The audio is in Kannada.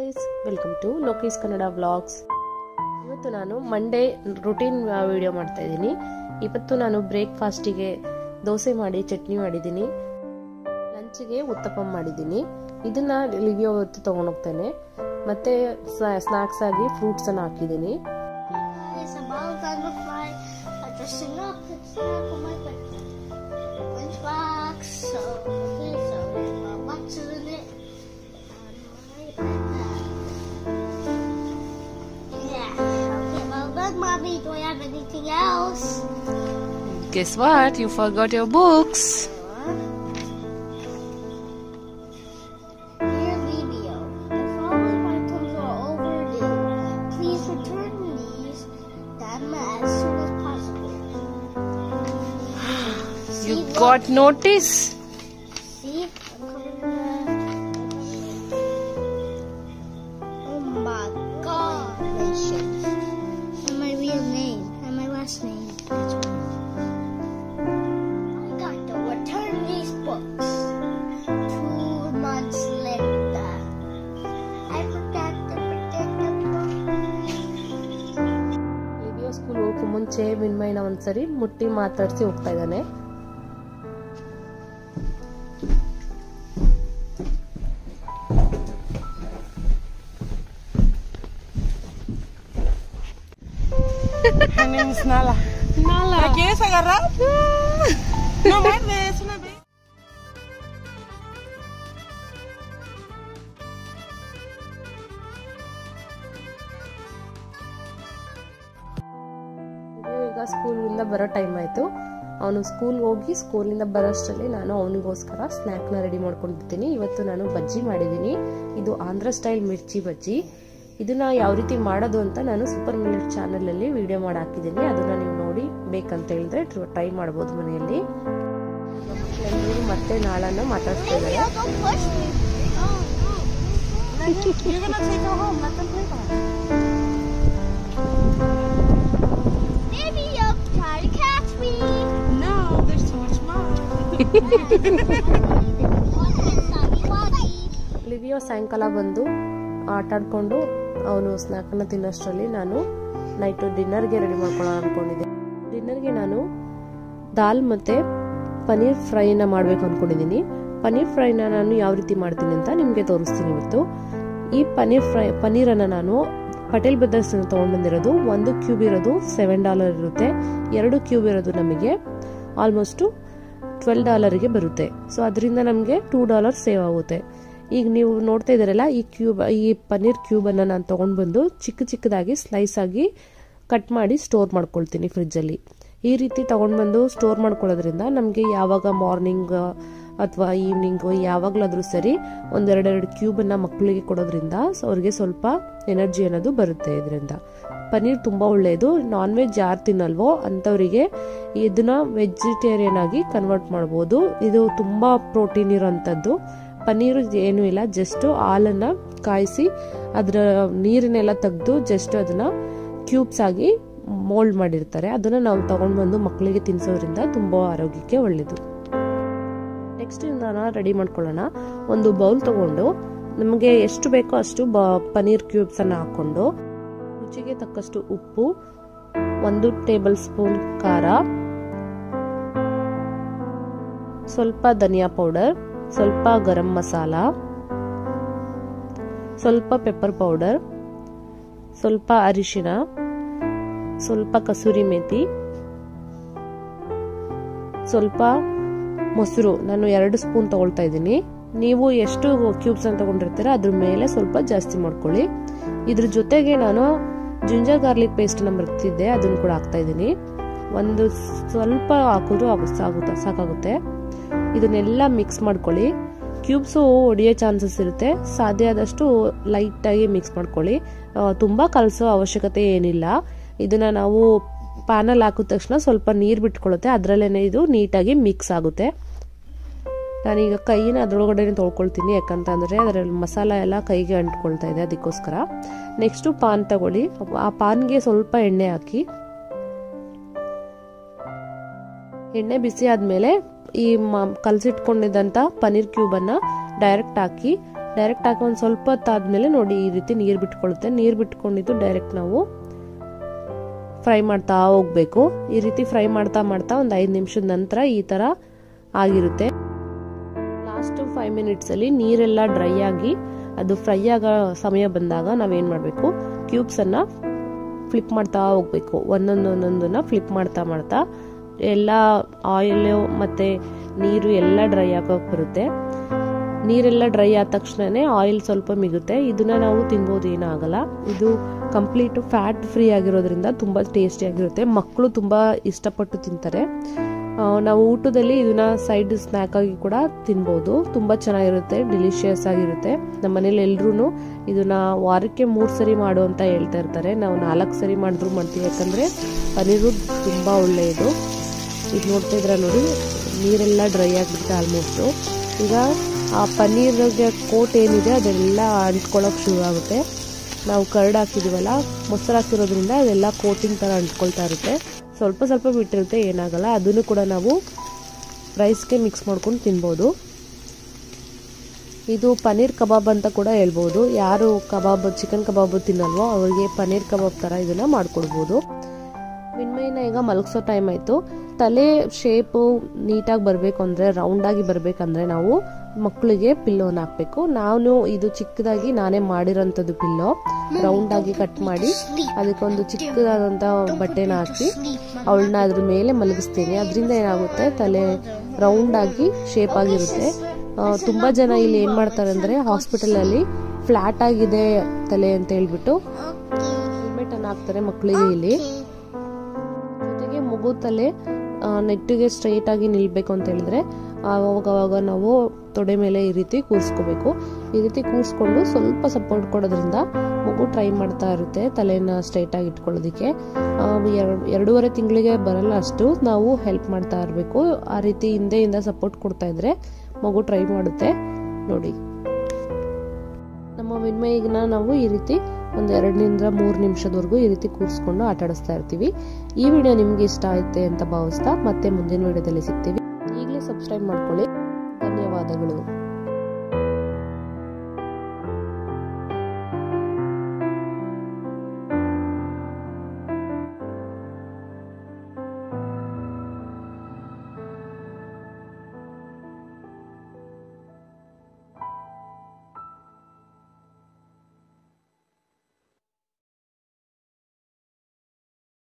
Guys welcome to Lokesh Kannada vlogs ಇವತ್ತು ನಾನು ಮಂಡೇ ರುಟೀನ್ ವಿಡಿಯೋ ಮಾಡ್ತಾ ಇದ್ದೀನಿ ಇವತ್ತು ನಾನು ಬ್ರೇಕ್ಫಾಸ್ಟಿಗೆ ದೋಸೆ ಮಾಡಿ ಚಟ್ನಿ ಮಾಡಿದ್ದೀನಿ ಲಂಚಿಗೆ ಉತ್ತಪ್ಪಂ ಮಾಡಿದ್ದೀನಿ ಇದನ್ನ ಲಿವಿಯೋ ಹೊತ್ತು ತೊಗೊಂಡೋಗ್ತೇನೆ ಮತ್ತೆ ಸ್ನಾಕ್ಸ್ ಆಗಿ ಫ್ರೂಟ್ಸ್ ಅನ್ನು ಹಾಕಿದ್ದೀನಿ It's a ball dragonfly. I just sing up and snap on my bed. Lunchbox. So, okay, so my what's in it? On my iPad. Yeah. Okay, well done, mommy. Do I have anything else? Guess what you forgot your books Dear Livio, the following items are overdue. Please return these them as soon as possible. You See, look. Got notice See? I'm coming Oh my god, nations. And my real name. And my last name. That's right. I got to return these books. Two months later. I forgot to protect the book. Livio school ಹೋಗಕ್ಕೂ ಮುಂಚೆ ವಿನ್ಮಯ್ನ ಒಂದ್ಸರಿ ಮುಟ್ಟಿ ಮಾತಾಡಿಸಿ ಹೋಗ್ತಾ ಇದ್ದಾನೆ My name is Nala. Nala. ¿Me quieres agarrar? No muerdes, una vez. ಲಿವಿಯೋ ಈಗ ಸ್ಕೂಲಿಂದ ಬರೋ ಟೈಮ್ ಆಯ್ತು ಅವನು ಸ್ಕೂಲ್ ಹೋಗಿ ಸ್ಕೂಲಿಂದ ಬರೋಷ್ಟರಲ್ಲಿ ನಾನು ಅವನಿಗೋಸ್ಕರ ಸ್ನ್ಯಾಕ್ನ ರೆಡಿ ಮಾಡ್ಕೊಂಡಿರ್ತೀನಿ ಇವತ್ತು ನಾನು ಬಜ್ಜಿ ಮಾಡಿದ್ದೀನಿ ಇದು ಆಂಧ್ರ ಸ್ಟೈಲ್ ಮಿರ್ಚಿ ಬಜ್ಜಿ ಇದನ್ನ ಯಾವ ರೀತಿ ಮಾಡೋದು ಅಂತ ನಾನು ಸೂಪರ್ ಮಿಲೆಟ್ ಚಾನಲ್ ಅಲ್ಲಿ ವಿಡಿಯೋ ಮಾಡಿ ಹಾಕಿದ್ದೀನಿ ಅದನ್ನ ನೀವು ನೋಡಿ ಬೇಕಂತ ಹೇಳಿದ್ರೆ ಟ್ರೈ ಮಾಡ್ಬೋದು ಮನೆಯಲ್ಲಿ ನಮ್ಮ ಮಕ್ಕಳೆಲ್ಲರೂ ಮತ್ತೆ ನಾಳನ್ನ ಮಾತಾಡ್ತಾ ಇದ್ದಾರೆ Livio, don't push me. Oh, no. You're gonna take her home. Let them play by. Livio, try to catch me. No, there's too much mud. ಲಿವಿಯೋ ಸಾಯಂಕಾಲ ಬಂದು ಆಟ ಆಡ್ಕೊಂಡು ಅವನು ಸ್ನ್ಯಾಕನ್ನು ತಿನ್ನೋಷ್ಟರಲ್ಲಿ ನಾನು ನೈಟು ಡಿನ್ನರ್ಗೆ ರೆಡಿ ಮಾಡ್ಕೊಳ್ಳೋಣ ಅನ್ಕೊಂಡಿದ್ದೆ ಡಿನ್ನರ್ಗೆ ನಾನು ದಾಲ್ ಮತ್ತು ಪನ್ನೀರ್ ಫ್ರೈನ ಮಾಡಬೇಕು ಅಂದ್ಕೊಂಡಿದ್ದೀನಿ ಪನ್ನೀರ್ ಫ್ರೈನ ನಾನು ಯಾವ ರೀತಿ ಮಾಡ್ತೀನಿ ಅಂತ ನಿಮಗೆ ತೋರಿಸ್ತೀನಿ ಇವತ್ತು ಈ ಪನ್ನೀರ್ ಫ್ರೈ ಪನ್ನೀರನ್ನು ನಾನು ಪಟೇಲ್ ಬ್ರದರ್ಸ್ ತೊಗೊಂಡು ಬಂದಿರೋದು ಒಂದು ಕ್ಯೂಬ್ ಇರೋದು ಸೆವೆನ್ ಡಾಲರ್ ಇರುತ್ತೆ ಎರಡು ಕ್ಯೂಬ್ ಇರೋದು ನಮಗೆ ಆಲ್ಮೋಸ್ಟು ಟ್ವೆಲ್ ಡಾಲರ್ಗೆ ಬರುತ್ತೆ ಸೊ ಅದರಿಂದ ನಮಗೆ ಟೂ ಡಾಲರ್ ಸೇವ್ ಆಗುತ್ತೆ ಈಗ ನೀವು ನೋಡ್ತಾ ಇದ್ದೀರಲ್ಲ ಈ ಕ್ಯೂಬ್ ಈ ಪನ್ನೀರ್ ಕ್ಯೂಬನ್ನು ನಾನು ತೊಗೊಂಡು ಬಂದು ಚಿಕ್ಕ ಚಿಕ್ಕದಾಗಿ ಸ್ಲೈಸ್ ಆಗಿ ಕಟ್ ಮಾಡಿ ಸ್ಟೋರ್ ಮಾಡ್ಕೊಳ್ತೀನಿ ಫ್ರಿಜ್ಜಲ್ಲಿ ಈ ರೀತಿ ತೊಗೊಂಡು ಬಂದು ಸ್ಟೋರ್ ಮಾಡ್ಕೊಳ್ಳೋದ್ರಿಂದ ನಮಗೆ ಯಾವಾಗ ಮಾರ್ನಿಂಗ್ ಅಥವಾ ಈವ್ನಿಂಗು ಯಾವಾಗಲಾದರೂ ಸರಿ ಒಂದೆರಡೆರಡು ಕ್ಯೂಬನ್ನು ಮಕ್ಕಳಿಗೆ ಕೊಡೋದ್ರಿಂದ ಸೊ ಅವ್ರಿಗೆ ಸ್ವಲ್ಪ ಎನರ್ಜಿ ಅನ್ನೋದು ಬರುತ್ತೆ ಇದರಿಂದ ಪನ್ನೀರ್ ತುಂಬ ಒಳ್ಳೆಯದು ನಾನ್ ವೆಜ್ ಯಾರು ತಿನ್ನಲ್ವೋ ಅಂಥವರಿಗೆ ಇದನ್ನ ವೆಜಿಟೇರಿಯನ್ ಆಗಿ ಕನ್ವರ್ಟ್ ಮಾಡ್ಬೋದು ಇದು ತುಂಬ ಪ್ರೋಟೀನ್ ಇರೋಂಥದ್ದು ಪನ್ನೀರು ಏನೂ ಇಲ್ಲ ಜಸ್ಟ್ ಹಾಲನ್ನು ಕಾಯಿಸಿ ಅದರ ನೀರನ್ನೆಲ್ಲ ತೆಗೆದು ಜಸ್ಟ್ ಅದನ್ನ ಕ್ಯೂಬ್ಸ್ ಆಗಿ ಮೋಲ್ಡ್ ಮಾಡಿರ್ತಾರೆ ಅದನ್ನು ನಾವು ತಗೊಂಡು ಬಂದು ಮಕ್ಕಳಿಗೆ ತಿನ್ಸೋದ್ರಿಂದ ತುಂಬ ಆರೋಗ್ಯಕ್ಕೆ ಒಳ್ಳೆಯದು ನೆಕ್ಸ್ಟ್ ನಾನು ರೆಡಿ ಮಾಡ್ಕೊಳ್ಳೋಣ ಒಂದು ಬೌಲ್ ತಗೊಂಡು ನಮಗೆ ಎಷ್ಟು ಬೇಕೋ ಅಷ್ಟು ಬ ಪನ್ನೀರ್ ಕ್ಯೂಬ್ಸ್ ಅನ್ನು ಹಾಕೊಂಡು ರುಚಿಗೆ ತಕ್ಕಷ್ಟು ಉಪ್ಪು ಒಂದು ಟೇಬಲ್ ಸ್ಪೂನ್ ಖಾರ ಸ್ವಲ್ಪ ಧನಿಯಾ ಪೌಡರ್ ಸ್ವಲ್ಪ ಗರಂ ಮಸಾಲ ಸ್ವಲ್ಪ ಪೆಪ್ಪರ್ ಪೌಡರ್ ಸ್ವಲ್ಪ ಅರಿಶಿನ ಸ್ವಲ್ಪ ಕಸೂರಿ ಮೇಥಿ ಸ್ವಲ್ಪ ಮೊಸರು ನಾನು ಎರಡು ಸ್ಪೂನ್ ತಗೊಳ್ತಾ ಇದ್ದೀನಿ ನೀವು ಎಷ್ಟು ಕ್ಯೂಬ್ಸ್ ಅಂತ ತಗೊಂಡಿರ್ತೀರ ಅದ್ರ ಮೇಲೆ ಸ್ವಲ್ಪ ಜಾಸ್ತಿ ಮಾಡ್ಕೊಳ್ಳಿ ಇದ್ರ ಜೊತೆಗೆ ನಾನು ಜಿಂಜರ್ ಗಾರ್ಲಿಕ್ ಪೇಸ್ಟ್ ಅನ್ನ ಬರ್ತಿದ್ದೆ ಅದನ್ನ ಕೂಡ ಹಾಕ್ತಾ ಇದ್ದೀನಿ ಒಂದು ಸ್ವಲ್ಪ ಹಾಕಿದ್ರು ಆಗುತ್ತೆ ಸಾಕಾಗುತ್ತೆ ಇದನ್ನೆಲ್ಲ ಮಿಕ್ಸ್ ಮಾಡ್ಕೊಳ್ಳಿ ಕ್ಯೂಬ್ಸು ಒಡೆಯೋ ಚಾನ್ಸಸ್ ಇರುತ್ತೆ ಸಾಧ್ಯ ಆದಷ್ಟು ಲೈಟಾಗಿ ಮಿಕ್ಸ್ ಮಾಡ್ಕೊಳ್ಳಿ ತುಂಬ ಕಲಸೋ ಅವಶ್ಯಕತೆ ಏನಿಲ್ಲ ಇದನ್ನ ನಾವು ಪ್ಯಾನಲ್ಲಿ ಹಾಕಿದ ತಕ್ಷಣ ಸ್ವಲ್ಪ ನೀರು ಬಿಟ್ಕೊಳ್ಳುತ್ತೆ ಅದರಲ್ಲೇ ಇದು ನೀಟಾಗಿ ಮಿಕ್ಸ್ ಆಗುತ್ತೆ ನಾನೀಗ ಕೈನ ಅದರೊಳಗಡೆ ತೊಳ್ಕೊಳ್ತೀನಿ ಯಾಕಂತಂದರೆ ಅದರಲ್ಲಿ ಮಸಾಲ ಎಲ್ಲ ಕೈಗೆ ಅಂಟ್ಕೊಳ್ತಾ ಇದೆ ಅದಕ್ಕೋಸ್ಕರ ನೆಕ್ಸ್ಟು ಪಾನ್ ತಗೊಳ್ಳಿ ಆ ಪಾನ್ಗೆ ಸ್ವಲ್ಪ ಎಣ್ಣೆ ಹಾಕಿ ಎಣ್ಣೆ ಬಿಸಿ ಆದಮೇಲೆ ಈ ಮ ಕಲಸಿಟ್ಕೊಂಡಿದ್ದಂಥ ಪನ್ನೀರ್ ಕ್ಯೂಬನ್ನು ಡೈರೆಕ್ಟ್ ಹಾಕಿ ಡೈರೆಕ್ಟ್ ಹಾಕಿ ಒಂದು ಸ್ವಲ್ಪ ಹೊತ್ತಾದ್ಮೇಲೆ ನೋಡಿ ಈ ರೀತಿ ನೀರು ಬಿಟ್ಕೊಳ್ಳುತ್ತೆ ನೀರು ಬಿಟ್ಕೊಂಡಿದ್ದು ಡೈರೆಕ್ಟ್ ನಾವು ಫ್ರೈ ಮಾಡ್ತಾ ಹೋಗ್ಬೇಕು ಈ ರೀತಿ ಫ್ರೈ ಮಾಡ್ತಾ ಮಾಡ್ತಾ ಒಂದು ಐದು ನಿಮಿಷದ ನಂತರ ಈ ಥರ ಆಗಿರುತ್ತೆ ಲಾಸ್ಟ್ ಫೈವ್ ಮಿನಿಟ್ಸಲ್ಲಿ ನೀರೆಲ್ಲ ಡ್ರೈ ಆಗಿ ಅದು ಫ್ರೈ ಆಗೋ ಸಮಯ ಬಂದಾಗ ನಾವೇನು ಮಾಡಬೇಕು ಕ್ಯೂಬ್ಸನ್ನು ಫ್ಲಿಪ್ ಮಾಡ್ತಾ ಹೋಗ್ಬೇಕು ಒಂದೊಂದು ಒಂದೊಂದನ್ನ ಫ್ಲಿಪ್ ಮಾಡ್ತಾ ಮಾಡ್ತಾ ಎಲ್ಲ ಆಯಿಲು ಮತ್ತು ನೀರು ಎಲ್ಲ ಡ್ರೈ ಆಗೋಕೆ ಬರುತ್ತೆ ನೀರೆಲ್ಲ ಡ್ರೈ ಆದ ತಕ್ಷಣನೇ ಆಯಿಲ್ ಸ್ವಲ್ಪ ಮಿಗುತ್ತೆ ಇದನ್ನ ನಾವು ತಿನ್ಬೋದು ಏನಾಗಲ್ಲ ಇದು ಕಂಪ್ಲೀಟ್ ಫ್ಯಾಟ್ ಫ್ರೀ ಆಗಿರೋದ್ರಿಂದ ತುಂಬ ಟೇಸ್ಟಿಯಾಗಿರುತ್ತೆ ಮಕ್ಕಳು ತುಂಬ ಇಷ್ಟಪಟ್ಟು ತಿಂತಾರೆ ನಾವು ಊಟದಲ್ಲಿ ಇದನ್ನ ಸೈಡ್ ಸ್ನ್ಯಾಕ್ ಆಗಿ ಕೂಡ ತಿನ್ಬೋದು ತುಂಬ ಚೆನ್ನಾಗಿರುತ್ತೆ ಡಿಲಿಷಿಯಸ್ ಆಗಿರುತ್ತೆ ನಮ್ಮ ಮನೇಲಿ ಎಲ್ರೂ ಇದನ್ನ ವಾರಕ್ಕೆ ಮೂರು ಸರಿ ಮಾಡು ಅಂತ ಹೇಳ್ತಾ ಇರ್ತಾರೆ ನಾವು ನಾಲ್ಕು ಸರಿ ಮಾಡಿದ್ರು ಮಾಡ್ತೀವಿ ಯಾಕಂದರೆ ಪನೀರು ತುಂಬ ಒಳ್ಳೆಯದು ಇದು ನೋಡ್ತಾ ಇದ್ರೆ ನೋಡಿ ನೀರೆಲ್ಲ ಡ್ರೈ ಆಗಿಬಿಡುತ್ತೆ ಆಲ್ಮೋಸ್ಟು ಈಗ ಆ ಪನ್ನೀರ್ಗೆ ಕೋಟ್ ಏನಿದೆ ಅದೆಲ್ಲ ಅಂಟ್ಕೊಳ್ಳೋಕೆ ಶುರು ಆಗುತ್ತೆ ನಾವು ಕರ್ಡ್ ಹಾಕಿದ್ದೀವಲ್ಲ ಮೊಸರು ಹಾಕಿರೋದ್ರಿಂದ ಅದೆಲ್ಲ ಕೋಟಿಂಗ್ ಥರ ಅಂಟ್ಕೊಳ್ತಾ ಇರುತ್ತೆ ಸ್ವಲ್ಪ ಸ್ವಲ್ಪ ಬಿಟ್ಟಿರುತ್ತೆ ಏನಾಗಲ್ಲ ಅದನ್ನು ಕೂಡ ನಾವು ರೈಸ್ಗೆ ಮಿಕ್ಸ್ ಮಾಡ್ಕೊಂಡು ತಿನ್ಬೋದು ಇದು ಪನ್ನೀರ್ ಕಬಾಬ್ ಅಂತ ಕೂಡ ಹೇಳ್ಬೋದು ಯಾರು ಕಬಾಬ್ ಚಿಕನ್ ಕಬಾಬ್ ತಿನ್ನಲ್ವೋ ಅವರಿಗೆ ಪನ್ನೀರ್ ಕಬಾಬ್ ಥರ ಇದನ್ನ ಮಾಡ್ಕೊಡ್ಬೋದು ಮಿನ್ಮೈನ ಈಗ ಮಲಗಿಸೋ ಟೈಮ್ ಆಯಿತು ತಲೆ ಶೇಪು ನೀಟಾಗಿ ಬರಬೇಕು ಅಂದರೆ ರೌಂಡಾಗಿ ಬರಬೇಕಂದ್ರೆ ನಾವು ಮಕ್ಕಳಿಗೆ ಪಿಲ್ಲೋನ ಹಾಕಬೇಕು ನಾನು ಇದು ಚಿಕ್ಕದಾಗಿ ನಾನೇ ಮಾಡಿರೋಂಥದ್ದು ಪಿಲ್ಲೋ ರೌಂಡಾಗಿ ಕಟ್ ಮಾಡಿ ಅದಕ್ಕೊಂದು ಚಿಕ್ಕದಾದಂಥ ಬಟ್ಟೆನ ಹಾಕಿ ಅವಳನ್ನ ಅದ್ರ ಮೇಲೆ ಮಲಗಿಸ್ತೀನಿ ಅದರಿಂದ ಏನಾಗುತ್ತೆ ತಲೆ ರೌಂಡಾಗಿ ಶೇಪ್ ಆಗಿರುತ್ತೆ ತುಂಬ ಜನ ಇಲ್ಲಿ ಏನು ಮಾಡ್ತಾರೆ ಅಂದರೆ ಹಾಸ್ಪಿಟಲಲ್ಲಿ ಫ್ಲ್ಯಾಟ್ ಆಗಿದೆ ತಲೆ ಅಂತ ಹೇಳ್ಬಿಟ್ಟು ಹೆಲ್ಮೆಟನ್ನು ಹಾಕ್ತಾರೆ ಮಕ್ಕಳಿಗೆ ಇಲ್ಲಿ ಜೊತೆಗೆ ಮಗು ತಲೆ ನೆಟ್ಟಿಗೆ ಸ್ಟ್ರೈಟ್ ಆಗಿ ನಿಲ್ಬೇಕು ಅಂತ ಹೇಳಿದ್ರೆ ಆವಾಗ ಅವಾಗ ನಾವು ತೊಡೆ ಮೇಲೆ ಈ ರೀತಿ ಕೂರಿಸ್ಕೋಬೇಕು ಈ ರೀತಿ ಕೂರಿಸ್ಕೊಂಡು ಸ್ವಲ್ಪ ಸಪೋರ್ಟ್ ಕೊಡೋದ್ರಿಂದ ಮಗು ಟ್ರೈ ಮಾಡ್ತಾ ಇರುತ್ತೆ ತಲೆನ ಸ್ಟ್ರೈಟ್ ಆಗಿ ಇಟ್ಕೊಳ್ಳೋದಕ್ಕೆ ಎರಡೂವರೆ ತಿಂಗಳಿಗೆ ಬರಲ್ಲ ಅಷ್ಟು ನಾವು ಹೆಲ್ಪ್ ಮಾಡ್ತಾ ಇರಬೇಕು ಆ ರೀತಿ ಹಿಂದೆಯಿಂದ ಸಪೋರ್ಟ್ ಕೊಡ್ತಾ ಇದ್ರೆ ಮಗು ಟ್ರೈ ಮಾಡುತ್ತೆ ನೋಡಿ ನಮ್ಮ ವಿನ್ಮಯಿಗನ್ನ ನಾವು ಈ ರೀತಿ ಒಂದು ಎರಡರಿಂದ ಮೂರು ನಿಮಿಷದವರೆಗೂ ಈ ರೀತಿ ಕೂರಿಸ್ಕೊಂಡು ಆಟ ಆಡಿಸ್ತಾ ಇರ್ತೀವಿ ಈ ವಿಡಿಯೋ ನಿಮ್ಗೆ ಇಷ್ಟ ಆಯ್ತೆ ಅಂತ ಭಾವಿಸ್ತಾ ಮತ್ತೆ ಮುಂದಿನ ವಿಡಿಯೋದಲ್ಲಿ ಸಿಗ್ತೀವಿ ಈಗಲೇ ಸಬ್ಸ್ಕ್ರೈಬ್ ಮಾಡ್ಕೊಳ್ಳಿ ಧನ್ಯವಾದಗಳು